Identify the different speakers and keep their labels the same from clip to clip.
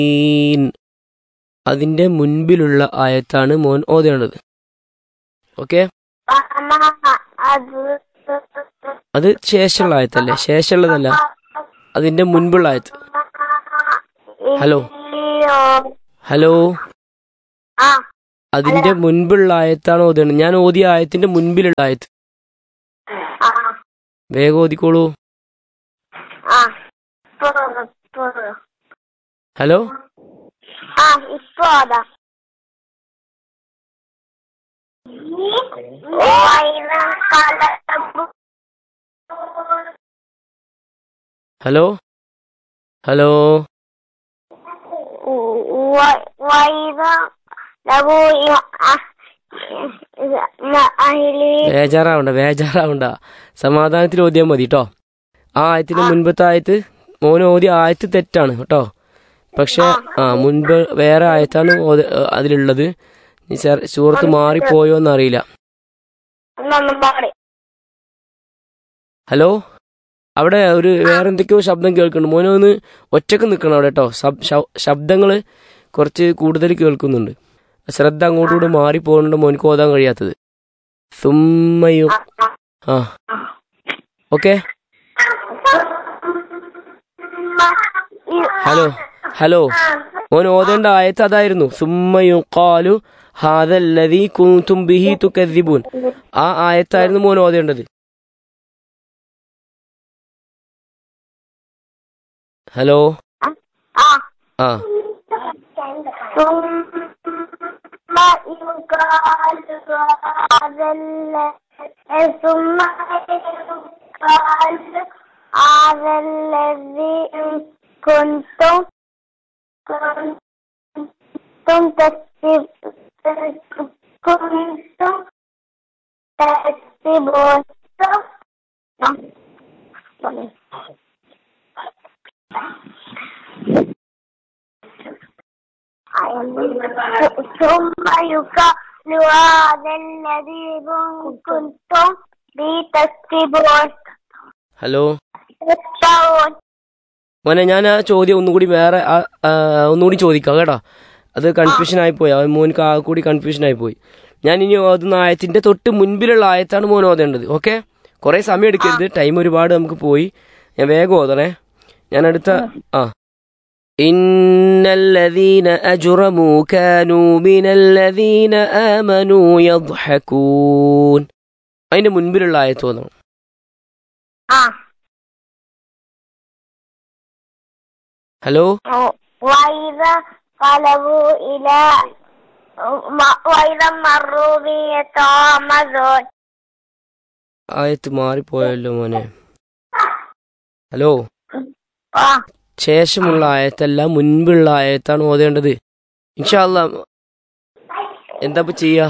Speaker 1: അതിന്റെ മുൻപിലുള്ള ആയത്താണ് മോൻ ഓതേണ്ടത് ഓക്കെ
Speaker 2: അത്
Speaker 1: അത് ശേഷമുള്ള ആയത്തല്ലേ ശേഷമുള്ളതല്ല അതിന്റെ മുൻപുള്ള ആയത്ത് ഹലോ. ഹലോ
Speaker 2: ആ
Speaker 1: അതിന്റെ മുൻപുള്ള ആയത്താണ് ഓതേണ്ടത് ഞാൻ ഓതിയ ആയത്തിന്റെ മുൻപിലുള്ള ആയത്ത്
Speaker 2: ആ
Speaker 1: വേഗം ഓതിക്കോളൂ
Speaker 2: ആ ഇപ്പൊ ഇപ്പൊ
Speaker 1: ഹലോ
Speaker 2: ആ ഇപ്പൊ അതാ
Speaker 1: ഹലോ ഹലോ
Speaker 2: വൈദ ലഘു അഹിലി
Speaker 1: ബേജാറാവണ്ട ബേജാറാവണ്ട സമാധാനത്തിൽ ഓതിയാൽ മതി കേട്ടോ ആ ആയത്തിന്റെ മുൻപത്തെ ആയത്ത് മോന് ഓതിയ ആയത്ത് തെറ്റാണ് കേട്ടോ പക്ഷെ ആ മുൻപ് വേറെ ആയത്താണ് ഓത- അതിലുള്ളത് ഈ സർ- സുഹൃത്ത് മാറിപ്പോയോ എന്നറിയില്ല
Speaker 2: ഒന്നൊന്നും പാടി
Speaker 1: ഹലോ അവിടെ ഒരു വേറെ എന്തൊക്കെയോ ശബ്ദം കേൾക്കുന്നുണ്ട് മോനെ ഒന്ന് ഒറ്റക്ക് നിൽക്കണം അവിടെ കേട്ടോ ശബ്ദങ്ങൾ കുറച്ച് കൂടുതൽ കേൾക്കുന്നുണ്ട് ശ്രദ്ധ അങ്ങോട്ടും ഇങ്ങോട്ടും മാറിപ്പോകുന്നുണ്ട് മോനിക്ക് ഓതാൻ കഴിയാത്തത് സുമ്മയു ആ ഓക്കെ ഹലോ ഹലോ മോൻ ഓതേണ്ട ആയത്ത് അതായിരുന്നു സുമ്മയു കാലു ഹാദല്ലതി കുന്തും ബിഹി തുക്കദ്ദിബൂൻ ആ ആയത്തായിരുന്നു മോൻ ഓതേണ്ടത് ഹലോ
Speaker 2: ആ
Speaker 1: ആ
Speaker 2: ثم يقال هذا الذي ثم يقال هذا الذي كنتم كنتم تكسب كنتم تكسبون ثم يقال هذا الذي كنتم به تكسبون
Speaker 1: ഹലോ
Speaker 2: تتقون
Speaker 1: മോനെ ഞാൻ ആ ചോദ്യം ഒന്നുകൂടി വേറെ ആ- ആ, ഒന്നുകൂടി ചോദിക്കാം കേട്ടോ അത് കൺഫ്യൂഷൻ ആയിപ്പോയി അവൻ മോനിക്ക് ആ കൂടി കൺഫ്യൂഷൻ ആയിപ്പോയി ഞാൻ ഇനി ഓതുന്ന ആയത്തിന്റെ തൊട്ട് മുൻപിലുള്ള ആയത്താണ് മോൻ ഓതേണ്ടത് ഓക്കെ കുറെ സമയം എടുക്കരുത് ടൈം ഒരുപാട് നമുക്ക് പോയി ഞാൻ വേഗം ഓതണേ ഞാൻ അടുത്ത ആ ഇന്നല്ലദീന അജുറമു കാനൂ മിനല്ലദീന ആമനൂ യദ്ഹകൂൻ അതിന്റെ മുൻപിലുള്ള ആയത്ത് ഓതണം
Speaker 2: ആ
Speaker 1: ഹലോ
Speaker 2: وإذا قلبوا إلى وإذا مروا به يتغامزون
Speaker 1: ആയത്ത് മാറിപ്പോയല്ലോ മോനെ ഹലോ
Speaker 2: ആ
Speaker 1: ശേഷമുള്ള ആയത്തല്ല മുൻപുള്ള ആയത്താണ് ഓതേണ്ടത് ഇൻഷാല്ല എന്താ ഇപ്പൊ ചെയ്യാ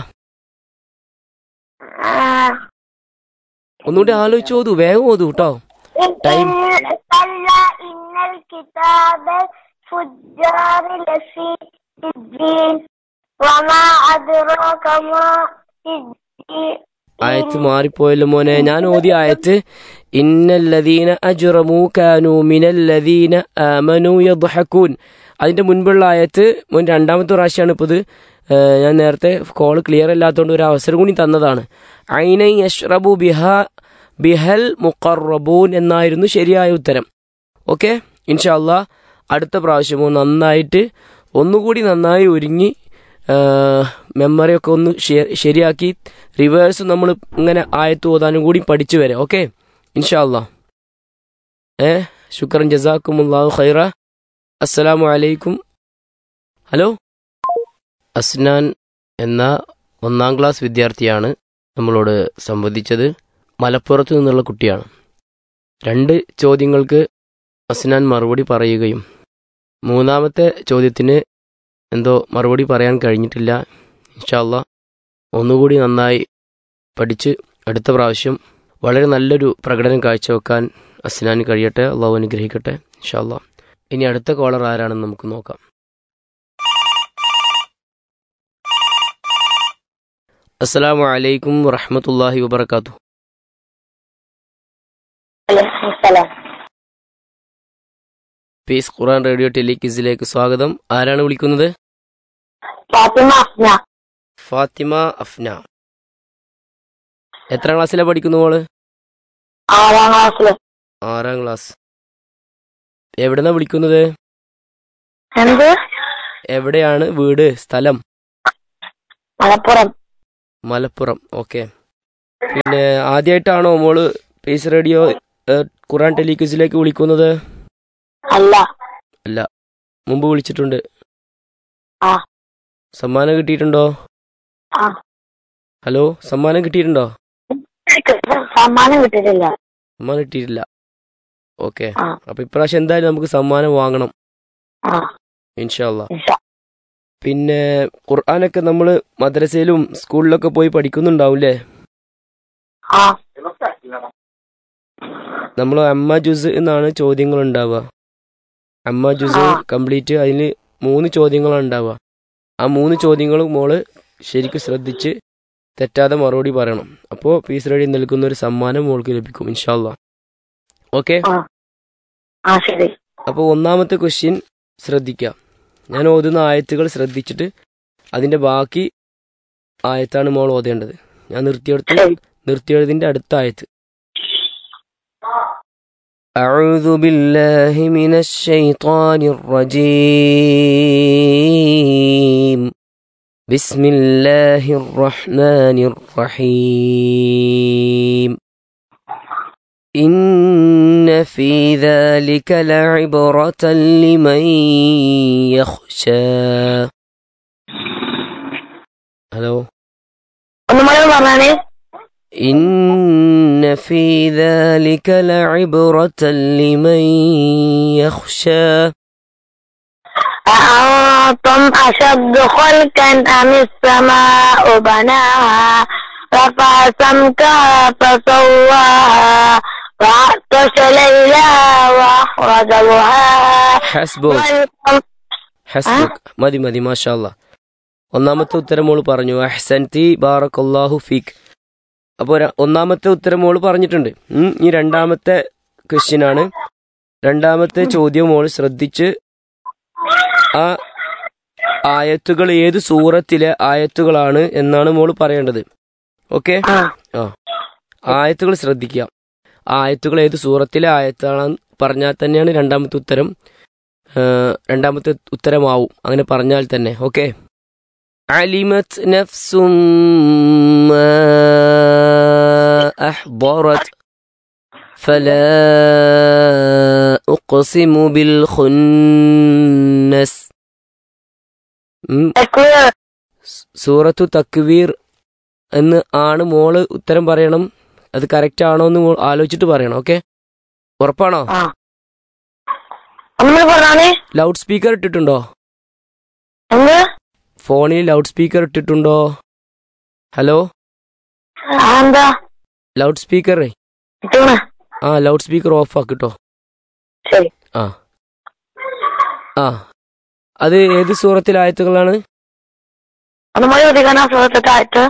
Speaker 2: ആ.
Speaker 1: ഒന്നുകൂടി ആലോചിച്ച് ഓതു വേഗം ഓതു കേട്ടോ Time.
Speaker 2: إن- كلا إن الكتاب الفجار لفي سجين وما أدراك ما سجين
Speaker 1: ആയത്ത് മാറിപ്പോയല്ലോ മോനെ ഞാൻ ഓതിയ ആയത്ത് ഇന്നല്ലദീന അജ്റമു കാനൂ മിനല്ലദീന ആമനൂ യദ്ഹകൂൻ അതിന്റെ മുൻപുള്ള ആയത്ത് മോൻ രണ്ടാമത്തെ പ്രാവശ്യമാണ് ഇപ്പോൾ ഇത് ഏഹ് ഞാൻ നേരത്തെ കോൾ ക്ലിയർ അല്ലാത്തതുകൊണ്ട് ഒരു അവസരം കൂടി തന്നതാണ് ഐന യഷ്റബു ബിഹ ബിഹൽ മുഖറബൂൻ എന്നായിരുന്നു ശരിയായ ഉത്തരം ഓക്കെ ഇൻഷാല്ല അടുത്ത പ്രാവശ്യമോ നന്നായിട്ട് ഒന്നുകൂടി നന്നായി ഒരുങ്ങി മെമ്മറിയൊക്കെ ഒന്ന് ശെ- ശരിയാക്കി റിവേഴ്സ് നമ്മൾ ഇങ്ങനെ ആയത്ത് ഓതാനും കൂടി പഠിച്ചു വരാം ഓക്കെ ഇൻഷാല്ല ഏ ശുക്രൻ ജസാക്കുമുല്ലാഹു ഖൈറ അസ്സലാമു അലൈക്കും ഹലോ അസ്നാൻ എന്ന ഒന്നാം ക്ലാസ് വിദ്യാർത്ഥിയാണ് നമ്മളോട് സംവദിച്ചത് മലപ്പുറത്ത് നിന്നുള്ള കുട്ടിയാണ് രണ്ട് ചോദ്യങ്ങൾക്ക് അസ്നാൻ മറുപടി പറയുകയും മൂന്നാമത്തെ ചോദ്യത്തിന് എന്തോ മറുപടി പറയാൻ കഴിഞ്ഞിട്ടില്ല ഇൻഷാല്ല ഒന്നുകൂടി നന്നായി പഠിച്ച് അടുത്ത പ്രാവശ്യം വളരെ നല്ലൊരു പ്രകടനം കാഴ്ചവെക്കാൻ അസ്നാന് കഴിയട്ടെ അള്ളാഹു അനുഗ്രഹിക്കട്ടെ ഇൻഷാല്ല ഇനി അടുത്ത കോളർ ആരാണെന്ന് നമുക്ക് നോക്കാം അസ്സലാമു അലൈക്കും വറഹമത്തല്ലാഹി വബർക്കാത്തു
Speaker 2: السلام
Speaker 1: പീസ് ഖുറാൻ റേഡിയോ ടെലിക്വിസിലേക്ക് സ്വാഗതം ആരാണ് വിളിക്കുന്നത്
Speaker 2: ഫാത്തിമ അഫ്ന
Speaker 1: ഫാത്തിമ അഫ്ന എത്രാം ക്ലാസ്സിലാണ് പഠിക്കുന്നു മോള്
Speaker 2: ആറാം ക്ലാസ്സില്
Speaker 1: ആറാം ക്ലാസ് എവിടെന്നാ വിളിക്കുന്നത്
Speaker 2: എന്ത്
Speaker 1: എവിടെയാണ് വീട് സ്ഥലം
Speaker 2: മലപ്പുറം
Speaker 1: മലപ്പുറം ഓക്കെ പിന്നെ ആദ്യമായിട്ടാണോ മോള് പീസ് റേഡിയോ ഏഹ്, ഖുറാൻ ടെലിക്വിസിലേക്ക് വിളിക്കുന്നത്
Speaker 2: അല്ല
Speaker 1: അല്ല മുമ്പ് വിളിച്ചിട്ടുണ്ട്
Speaker 2: ആ
Speaker 1: സമ്മാനം കിട്ടിയിട്ടുണ്ടോ
Speaker 2: ആ
Speaker 1: ഹലോ സമ്മാനം കിട്ടിയിട്ടുണ്ടോ
Speaker 2: സമ്മാനം കിട്ടിയിട്ടില്ല
Speaker 1: സമ്മാനം കിട്ടിയിട്ടില്ല ഓക്കെ
Speaker 2: ആ
Speaker 1: അപ്പൊ ഇപ്രാവശ്യം എന്തായാലും നമുക്ക് സമ്മാനം വാങ്ങണം
Speaker 2: ആ
Speaker 1: ഇൻഷാല്ല
Speaker 2: ഇൻഷാ.
Speaker 1: പിന്നെ ഖുർആാനൊക്കെ നമ്മൾ മദ്രസയിലും സ്കൂളിലൊക്കെ പോയി പഠിക്കുന്നുണ്ടാവും അല്ലേ
Speaker 2: ആ
Speaker 1: നമ്മൾ അമ്മ ജുസ് എന്നാണ് ചോദ്യങ്ങൾ ഉണ്ടാവുക അമ്മ ജുസ്
Speaker 2: ആ.
Speaker 1: കംപ്ലീറ്റ് അതിൽ മൂന്ന് ചോദ്യങ്ങളാണ് ഉണ്ടാവുക ആ മൂന്ന് ചോദ്യങ്ങളും മോള് ശരിക്കും ശ്രദ്ധിച്ച് തെറ്റാതെ മറുപടി പറയണം അപ്പോൾ പീസ് റെഡി നൽകുന്ന ഒരു സമ്മാനം മോൾക്ക് ലഭിക്കും ഇൻഷാല്ല ഓക്കെ
Speaker 2: ആ ആ ശരി
Speaker 1: അപ്പോൾ ഒന്നാമത്തെ ക്വസ്റ്റ്യൻ ശ്രദ്ധിക്കാം ഞാൻ ഓതുന്ന ആയത്തുകൾ ശ്രദ്ധിച്ചിട്ട് അതിൻ്റെ ബാക്കി ആയത്താണ് മോൾ ഓതേണ്ടത് ഞാൻ നിർത്തിയെടുത്ത്
Speaker 2: ശരി
Speaker 1: നിർത്തിയെഴുതിൻ്റെ അടുത്ത ആയത്ത് أعوذ بالله من الشيطان الرجيم بسم الله الرحمن الرحيم إن في ذلك لعبرة لمن يخشى هلو
Speaker 2: ഒന്നും കൂടെ പറഞ്ഞാണ്
Speaker 1: إن في ذلك لعبرة لمن يخشى
Speaker 2: أأنتم أشد خلقا أم السماء بناها رفع سمكها فسواها وأغطش ليلها وأخرج ضحاها
Speaker 1: حسبك
Speaker 2: والقمر
Speaker 1: ഹസ്ബുക്ക് മതി മതി മാഷാല്ല ഒന്നാമത്തെ ഉത്തരം മോള് പറഞ്ഞു അഹ്സൻതി ബാറക്കല്ലാഹു ഫീക്ക് അപ്പോൾ ഒന്നാമത്തെ ഉത്തരം മോള് പറഞ്ഞിട്ടുണ്ട് ഉം, ഇനി രണ്ടാമത്തെ ക്വസ്റ്റ്യൻ ആണ് രണ്ടാമത്തെ ചോദ്യം മോള് ശ്രദ്ധിച്ച് ആ ആയത്തുകൾ ഏത് സൂറത്തിലെ ആയത്തുകളാണ് എന്നാണ് മോള് പറയേണ്ടത് ഓക്കെ
Speaker 2: ആ
Speaker 1: ആ ആയത്തുകൾ ശ്രദ്ധിക്കുക ആ ആയത്തുകൾ ഏത് സൂറത്തിലെ ആയത്താണെന്ന് പറഞ്ഞാൽ തന്നെയാണ് രണ്ടാമത്തെ ഉത്തരം ആ, രണ്ടാമത്തെ ഉത്തരമാവും അങ്ങനെ പറഞ്ഞാൽ തന്നെ ഓക്കെ അലിമത് നഫ്സും മാ أحضرت فلا أقسم بالخنس ഉം,
Speaker 2: തക്വീർ
Speaker 1: സൂറത്തു തക്വീർ എന്ന് ആണ് മോള് ഉത്തരം പറയണം അത് കറക്റ്റ് ആണോ എന്ന് മോൾ ആലോചിച്ചിട്ട് പറയണം ഓക്കെ ഉറപ്പാണോ
Speaker 2: ആ ഒന്നും പറഞ്ഞാണ്
Speaker 1: ലൗഡ് സ്പീക്കർ ഇട്ടിട്ടുണ്ടോ
Speaker 2: എന്ത്
Speaker 1: ഫോണിൽ ലൗഡ് സ്പീക്കർ ഇട്ടിട്ടുണ്ടോ ഹലോ
Speaker 2: ആ, എന്താ
Speaker 1: ലൗഡ് സ്പീക്കർ
Speaker 2: ഇട്ടൂണ്
Speaker 1: ആ ലൗഡ് സ്പീക്കർ ഓഫ് ആക്കിട്ടോ
Speaker 2: ശരി
Speaker 1: ആ ആ അത് ഏത് സൂറത്തിലെ ആയത്തുകളാണ്
Speaker 2: ഒന്നും കൂടി കുടിക്കാനാ സുഹൃത്തെ ആയിട്ട്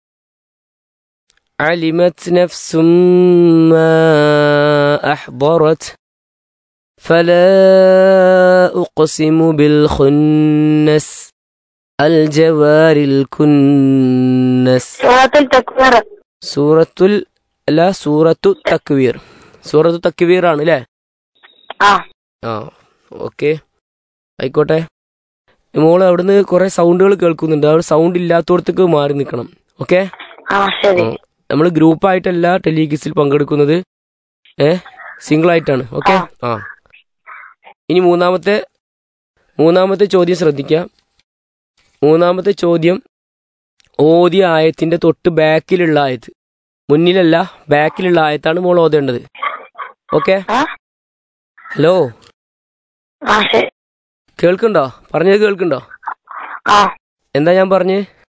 Speaker 1: علمت نفس ما أحضرت فلا أقسم بالخنس الجوار الكنس
Speaker 2: സുഹൃത്തിൽ തക്വീർ
Speaker 1: സൂറത്തുൽ അല്ല സൂറത്തു തക്വീർ സൂറത്തു തക്വീർ ആണ് അല്ലേ
Speaker 2: ആ
Speaker 1: ആ ഓക്കെ ആയിക്കോട്ടെ മോള് അവിടുന്ന് കുറെ സൗണ്ടുകൾ കേൾക്കുന്നുണ്ട് അവിടെ സൗണ്ട് ഇല്ലാത്തടത്തേക്ക് മാറി നിൽക്കണം ഓക്കെ
Speaker 2: ആ ശരി
Speaker 1: നമ്മൾ ഗ്രൂപ്പായിട്ടല്ല ടെലിഗിസിൽ പങ്കെടുക്കുന്നത് ഏ സിംഗിൾ ആയിട്ടാണ് ഓക്കെ ആ ഇനി മൂന്നാമത്തെ മൂന്നാമത്തെ ചോദ്യം ശ്രദ്ധിക്കാം മൂന്നാമത്തെ ചോദ്യം ഓതിയ ആയത്തിന്റെ തൊട്ട് ബാക്കിലുള്ള ആയത്ത് മുന്നിലല്ല ബാക്കിലുള്ള ആയത്താണ് മോൾ ഓതേണ്ടത് ഓക്കെ
Speaker 2: ആ
Speaker 1: ഹലോ
Speaker 2: ആ ശരി
Speaker 1: കേൾക്കുണ്ടോ പറഞ്ഞത് കേൾക്കുണ്ടോ
Speaker 2: ആ
Speaker 1: എന്താ ഞാൻ പറഞ്ഞ്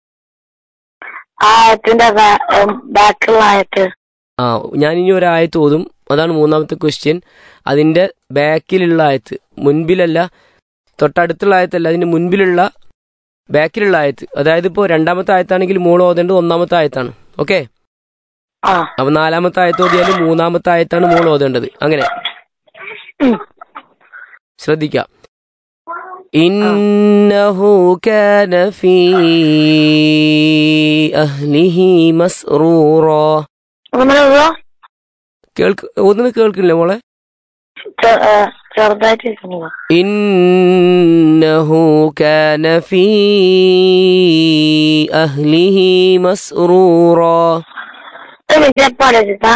Speaker 2: ആ ആയത്തിന്റെ ബാക്കിലുള്ള ആയത്ത്
Speaker 1: ആ ഞാൻ ഇനി ഒരു ആയത്ത് ഓതും അതാണ് മൂന്നാമത്തെ ക്വസ്റ്റ്യൻ അതിന്റെ ബാക്കിലുള്ള ആയത്ത് മുൻപിലല്ല തൊട്ടടുത്തുള്ള ആയത്തല്ല അതിന്റെ മുൻപിലുള്ള ബാക്കിലുള്ള ആയത്ത് അതായത് ഇപ്പോൾ രണ്ടാമത്തെ ആയത്താണെങ്കിൽ മോൾ ഓതേണ്ടത് ഒന്നാമത്തെ ആയത്താണ് ഓക്കെ
Speaker 2: ആ
Speaker 1: അപ്പൊ നാലാമത്തെ ആയത്ത് ഓതിയാലും മൂന്നാമത്തെ ആയത്താണ് മോൾ ഓതേണ്ടത് അങ്ങനെ
Speaker 2: ഉം.
Speaker 1: ശ്രദ്ധിക്കാം ഇന്നഹു കാന ഫീ അഹ്ലിഹി മസ്റൂറ
Speaker 2: അങ്ങനെ ഉള്ളോ
Speaker 1: കേൾക്ക് ഒന്നും കേൾക്കില്ലേ മോളെ
Speaker 2: ചെ- ഏ, ചെറുതായിട്ട് കേൾക്കുന്നു
Speaker 1: إنه كان في أهله مسرورا
Speaker 2: ഒരു മിനിറ്റ് എപ്പോ ആലോചിച്ചാ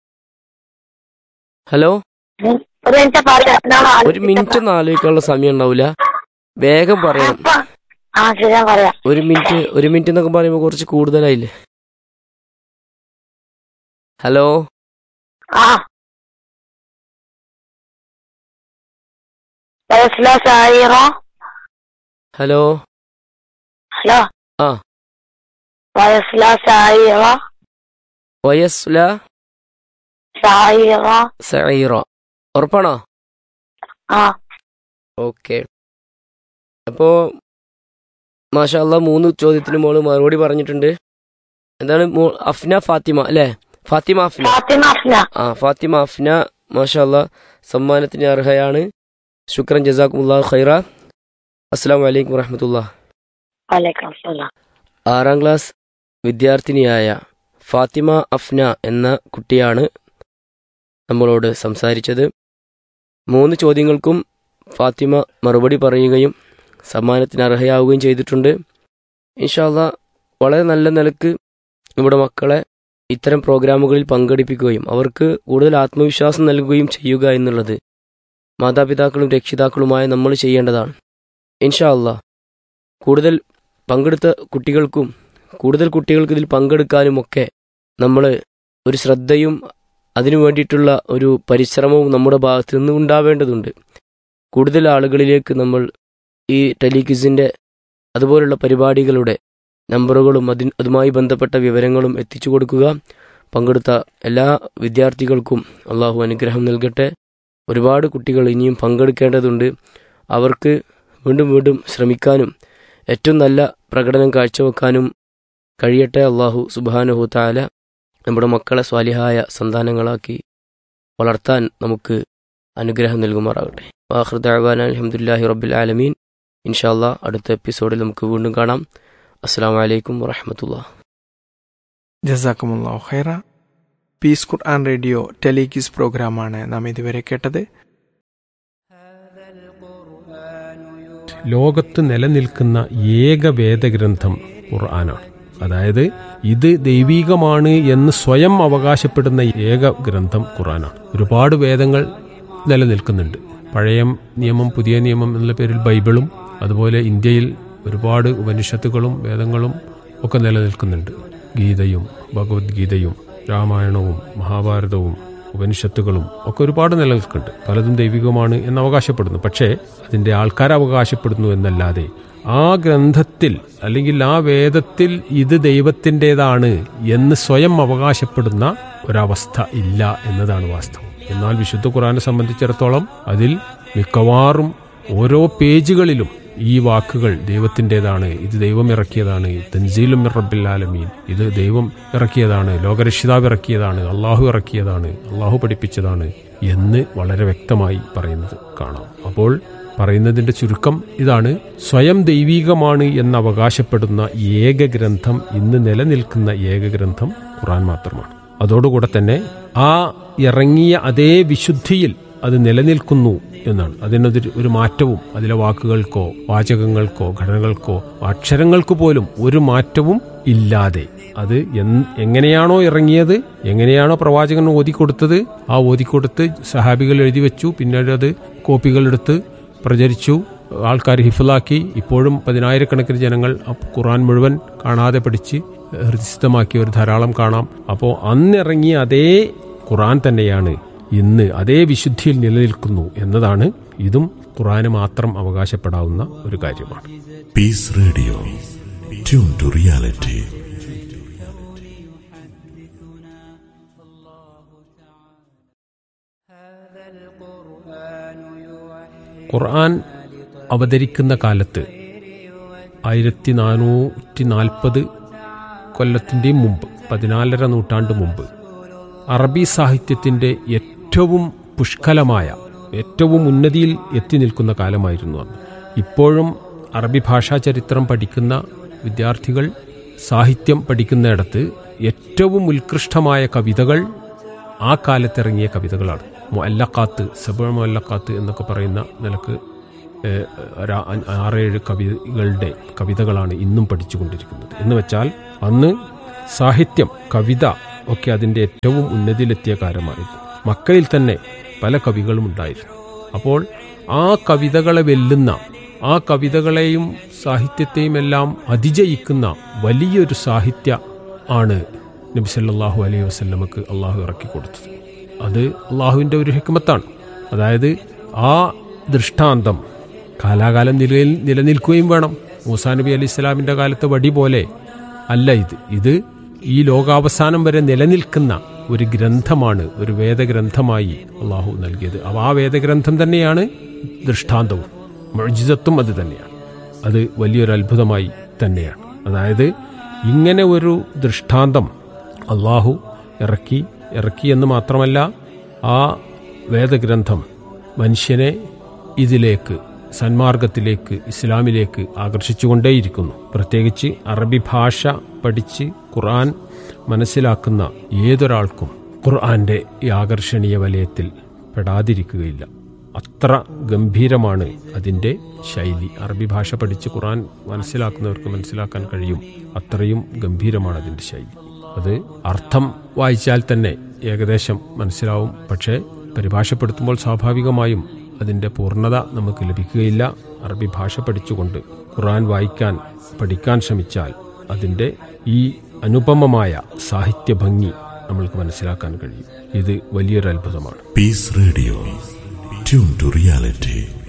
Speaker 1: ഹലോ
Speaker 2: ഒരു മിനിറ്റ് പറയാം ഞാൻ
Speaker 1: ഒരു
Speaker 2: ആലോചിച്ചിട്ട്
Speaker 1: മിനിറ്റ് ഒന്നും ആലോചിക്കാനുള്ള സമയം ഉണ്ടാവില്ല വേഗം പറയണം
Speaker 2: അപ്പൊ ആ ശരി ഞാൻ പറയാം
Speaker 1: ഒരു മിനിറ്റ് ഒരു മിനിറ്റ് എന്നൊക്കെ പറയുമ്പോൾ കുറച്ച് കൂടുതലായില്ലേ ഹലോ
Speaker 2: ആ വയസ്സില സായിറ
Speaker 1: ഹലോ
Speaker 2: ഹലോ
Speaker 1: ആ.
Speaker 2: വയസ്സില സായിറ
Speaker 1: വയസ്ല
Speaker 2: സായിറ
Speaker 1: സൈറ ഉറപ്പാണോ
Speaker 2: ആ
Speaker 1: ഓക്കെ അപ്പോ മാഷാല്ല മൂന്ന് ചോദ്യത്തിന് മോള് മറുപടി പറഞ്ഞിട്ടുണ്ട് എന്താണ് മോ- അഫ്ന ഫാത്തിമ അല്ലേ ഫാത്തിമ അഫ്ന
Speaker 2: ഫാത്തിമ അഫ്ന
Speaker 1: ആ ഫാത്തിമ അഫ്ന മാഷാല്ല സമ്മാനത്തിന് അർഹയാണ് ശുക്രൻ ജസാഖുല്ലാ ഖൈറ അസ്സാം വലൈക്കും വറഹമത്തുള്ള
Speaker 2: വലൈക്കും അസ്സലാം
Speaker 1: ആറാം ക്ലാസ് വിദ്യാർത്ഥിനിയായ ഫാത്തിമ അഫ്ന എന്ന കുട്ടിയാണ് നമ്മളോട് സംസാരിച്ചത് മൂന്ന് ചോദ്യങ്ങൾക്കും ഫാത്തിമ മറുപടി പറയുകയും സമ്മാനത്തിന് അർഹയാവുകയും ചെയ്തിട്ടുണ്ട് ഇൻഷാല്ല വളരെ നല്ല നിലക്ക് നമ്മുടെ മക്കളെ ഇത്തരം പ്രോഗ്രാമുകളിൽ പങ്കെടുപ്പിക്കുകയും അവർക്ക് കൂടുതൽ ആത്മവിശ്വാസം നൽകുകയും ചെയ്യുക എന്നുള്ളത് മാതാപിതാക്കളും രക്ഷിതാക്കളുമായ നമ്മൾ ചെയ്യേണ്ടതാണ് ഇൻഷാല്ല കൂടുതൽ പങ്കെടുത്ത കുട്ടികൾക്കും കൂടുതൽ കുട്ടികൾക്ക് ഇതിൽ പങ്കെടുക്കാനുമൊക്കെ നമ്മൾ ഒരു ശ്രദ്ധയും അതിനു വേണ്ടിയിട്ടുള്ള ഒരു പരിശ്രമവും നമ്മുടെ ഭാഗത്തു നിന്ന് ഉണ്ടാവേണ്ടതുണ്ട് കൂടുതൽ ആളുകളിലേക്ക് നമ്മൾ ഈ ടെലിക്വിസിൻ്റെ അതുപോലുള്ള പരിപാടികളുടെ നമ്പറുകളും അതി അതുമായി ബന്ധപ്പെട്ട വിവരങ്ങളും എത്തിച്ചു കൊടുക്കുക പങ്കെടുത്ത എല്ലാ വിദ്യാർത്ഥികൾക്കും അള്ളാഹു അനുഗ്രഹം നൽകട്ടെ ഒരുപാട് കുട്ടികൾ ഇനിയും പങ്കെടുക്കേണ്ടതുണ്ട് അവർക്ക് വീണ്ടും വീണ്ടും ശ്രമിക്കാനും ഏറ്റവും നല്ല പ്രകടനം കാഴ്ചവെക്കാനും കഴിയട്ടെ അള്ളാഹു സുബാനുഹു താല നമ്മുടെ മക്കളെ സ്വാലിഹായ സന്താനങ്ങളാക്കി വളർത്താൻ നമുക്ക് അനുഗ്രഹം നൽകുമാറാകട്ടെ വാഹൃദാൻ അലഹമുല്ലാഹി റബ്ബിൽ ആലമീൻ ഇൻഷാല്ലാ അടുത്ത എപ്പിസോഡിൽ നമുക്ക് വീണ്ടും കാണാം അസ്സാം വലൈക്കും വറഹമത്തുള്ള
Speaker 3: ജസാക്കുമുള്ള ഖൈറ പീസ് ഖുർആൻ റേഡിയോ ടെലികിസ് പ്രോഗ്രാമാണ് നാം ഇതുവരെ കേട്ടത്
Speaker 4: ലോകത്ത് നിലനിൽക്കുന്ന ഏക വേദഗ്രന്ഥം ഖുർആനാണ് അതായത് ഇത് ദൈവീകമാണ് എന്ന് സ്വയം അവകാശപ്പെടുന്ന ഏക ഗ്രന്ഥം ഖുർആനാണ് ഒരുപാട് വേദങ്ങൾ നിലനിൽക്കുന്നുണ്ട് പഴയ നിയമം പുതിയ നിയമം എന്നുള്ള പേരിൽ ബൈബിളും അതുപോലെ ഇന്ത്യയിൽ ഒരുപാട് ഉപനിഷത്തുകളും വേദങ്ങളും ഒക്കെ നിലനിൽക്കുന്നുണ്ട് ഗീതയും ഭഗവത്ഗീതയും രാമായണവും മഹാഭാരതവും ഉപനിഷത്തുകളും ഒക്കെ ഒരുപാട് നിലനിൽക്കുന്നുണ്ട് പലതും ദൈവികമാണ് എന്ന് അവകാശപ്പെടുന്നു പക്ഷേ അതിൻ്റെ ആൾക്കാർ അവകാശപ്പെടുന്നു എന്നല്ലാതെ ആ ഗ്രന്ഥത്തിൽ അല്ലെങ്കിൽ ആ വേദത്തിൽ ഇത് ദൈവത്തിൻ്റെതാണ് എന്ന് സ്വയം അവകാശപ്പെടുന്ന ഒരവസ്ഥ ഇല്ല എന്നതാണ് വാസ്തവം എന്നാൽ വിശുദ്ധ ഖുറാനെ സംബന്ധിച്ചിടത്തോളം അതിൽ മിക്കവാറും ഓരോ പേജുകളിലും ഈ വാക്കുകൾ ദൈവത്തിൻ്റെതാണ് ഇത് ദൈവം ഇറക്കിയതാണ് തൻസീലും റബ്ബിൽ ആലമീൻ ഇത് ദൈവം ഇറക്കിയതാണ് ലോകരക്ഷിതാവ് ഇറക്കിയതാണ് അള്ളാഹു ഇറക്കിയതാണ് അള്ളാഹു പഠിപ്പിച്ചതാണ് എന്ന് വളരെ വ്യക്തമായി പറയുന്നത് കാണാം അപ്പോൾ പറയുന്നതിന്റെ ചുരുക്കം ഇതാണ് സ്വയം ദൈവീകമാണ് എന്ന് അവകാശപ്പെടുന്ന ഏക ഗ്രന്ഥം ഇന്ന് നിലനിൽക്കുന്ന ഏക ഗ്രന്ഥം ഖുറാൻ മാത്രമാണ് അതോടുകൂടെ തന്നെ ആ ഇറങ്ങിയ അതേ വിശുദ്ധിയിൽ അത് നിലനിൽക്കുന്നു എന്നാണ് അതിനൊരു ഒരു മാറ്റവും അതിലെ വാക്കുകൾക്കോ വാചകങ്ങൾക്കോ ഘടനകൾക്കോ അക്ഷരങ്ങൾക്ക് പോലും ഒരു മാറ്റവും ഇല്ലാതെ അത് എൻ- എങ്ങനെയാണോ ഇറങ്ങിയത് എങ്ങനെയാണോ പ്രവാചകൻ ഓതിക്കൊടുത്തത് ആ ഓതിക്കൊടുത്ത് സഹാബികൾ എഴുതി വെച്ചു പിന്നീട് അത് കോപ്പികളെടുത്ത് പ്രചരിച്ചു ആൾക്കാർ ഹിഫലാക്കി ഇപ്പോഴും പതിനായിരക്കണക്കിന് ജനങ്ങൾ ആ ഖുറാൻ മുഴുവൻ കാണാതെ പഠിച്ച് ഹൃദയസ്ഥമാക്കിയവർ ധാരാളം കാണാം അപ്പോൾ അന്നിറങ്ങിയ അതേ ഖുറാൻ തന്നെയാണ് ഇന്ന് അതേ വിശുദ്ധിയിൽ നിലനിൽക്കുന്നു എന്നതാണ് ഇതും ഖുറാന് മാത്രം അവകാശപ്പെടാവുന്ന ഒരു കാര്യമാണ്
Speaker 5: Peace Radio. Tune to reality.
Speaker 4: ഖുർആൻ അവതരിക്കുന്ന കാലത്ത് ആയിരത്തി നാനൂറ്റി നാൽപ്പത് കൊല്ലത്തിൻ്റെയും മുമ്പ് പതിനാലര നൂറ്റാണ്ട് മുമ്പ് അറബി സാഹിത്യത്തിൻ്റെ ഏറ്റവും പുഷ്കലമായ ഏറ്റവും ഉന്നതിയിൽ എത്തി നിൽക്കുന്ന കാലമായിരുന്നു അന്ന് ഇപ്പോഴും അറബി ഭാഷാ ചരിത്രം പഠിക്കുന്ന വിദ്യാർത്ഥികൾ സാഹിത്യം പഠിക്കുന്നിടത്ത് ഏറ്റവും ഉത്കൃഷ്ടമായ കവിതകൾ ആ കാലത്തിറങ്ങിയ കവിതകളാണ് മൊല്ലക്കാത്ത് സബ മൊല്ലക്കാത്ത് എന്നൊക്കെ പറയുന്ന നിലക്ക് ഏഹ്, ഒരു ആ- ആറേഴ് കവികളുടെ കവിതകളാണ് ഇന്നും പഠിച്ചുകൊണ്ടിരിക്കുന്നത് എന്ന് വെച്ചാൽ അന്ന് സാഹിത്യം കവിത ഒക്കെ അതിൻ്റെ ഏറ്റവും ഉന്നതിയിലെത്തിയ കാലമായിരുന്നു മക്കയിൽ തന്നെ പല കവികളും ഉണ്ടായിരുന്നു അപ്പോൾ ആ കവിതകളെ വെല്ലുന്ന ആ കവിതകളെയും സാഹിത്യത്തെയും എല്ലാം അതിജയിക്കുന്ന വലിയൊരു സാഹിത്യ ആണ് നബി സല്ലല്ലാഹു അലൈഹി വസല്ലമക്ക് അള്ളാഹു ഇറക്കി കൊടുത്തത് അത് അള്ളാഹുവിൻ്റെ ഒരു ഹിക്മത്താണ് അതായത് ആ ദൃഷ്ടാന്തം കാലാകാലം നിലയിൽ നിലനിൽക്കുകയും വേണം മൂസാ നബി അലി ഇസ്ലാമിൻ്റെ കാലത്തെ വടി പോലെ അല്ല ഇത് ഇത് ഈ ലോകാവസാനം വരെ നിലനിൽക്കുന്ന ഒരു ഗ്രന്ഥമാണ് ഒരു വേദഗ്രന്ഥമായി അള്ളാഹു നൽകിയത് അപ്പോൾ ആ വേദഗ്രന്ഥം തന്നെയാണ് ദൃഷ്ടാന്തവും മൊഴിജിതത്വം അത് തന്നെയാണ് അത് വലിയൊരു അത്ഭുതമായി തന്നെയാണ് അതായത് ഇങ്ങനെ ഒരു ദൃഷ്ടാന്തം അള്ളാഹു ഇറക്കി ഇറക്കി എന്ന് മാത്രമല്ല ആ വേദഗ്രന്ഥം മനുഷ്യനെ ഇതിലേക്ക് സന്മാർഗത്തിലേക്ക് ഇസ്ലാമിലേക്ക് ആകർഷിച്ചുകൊണ്ടേയിരിക്കുന്നു പ്രത്യേകിച്ച് അറബി ഭാഷ പഠിച്ച് ഖുർആൻ മനസ്സിലാക്കുന്ന ഏതൊരാൾക്കും ഖുർആന്റെ ഈ ആകർഷണീയ വലയത്തിൽ പെടാതിരിക്കുകയില്ല അത്ര ഗംഭീരമാണ് അതിൻ്റെ ശൈലി അറബി ഭാഷ പഠിച്ച് ഖുർആൻ മനസ്സിലാക്കുന്നവർക്ക് മനസ്സിലാക്കാൻ കഴിയും അത്രയും ഗംഭീരമാണ് അതിൻ്റെ ശൈലി അത് അർത്ഥം വായിച്ചാൽ തന്നെ ഏകദേശം മനസ്സിലാവും പക്ഷേ പരിഭാഷപ്പെടുത്തുമ്പോൾ സ്വാഭാവികമായും അതിൻ്റെ പൂർണ്ണത നമുക്ക് ലഭിക്കുകയില്ല അറബി ഭാഷ പഠിച്ചുകൊണ്ട് ഖുർആൻ വായിക്കാൻ പഠിക്കാൻ ശ്രമിച്ചാൽ അതിൻ്റെ ഈ അനുപമമായ സാഹിത്യ ഭംഗി നമ്മൾക്ക് മനസ്സിലാക്കാൻ കഴിയും ഇത് വലിയൊരു അത്ഭുതമാണ്
Speaker 5: Peace Radio. Tune to reality.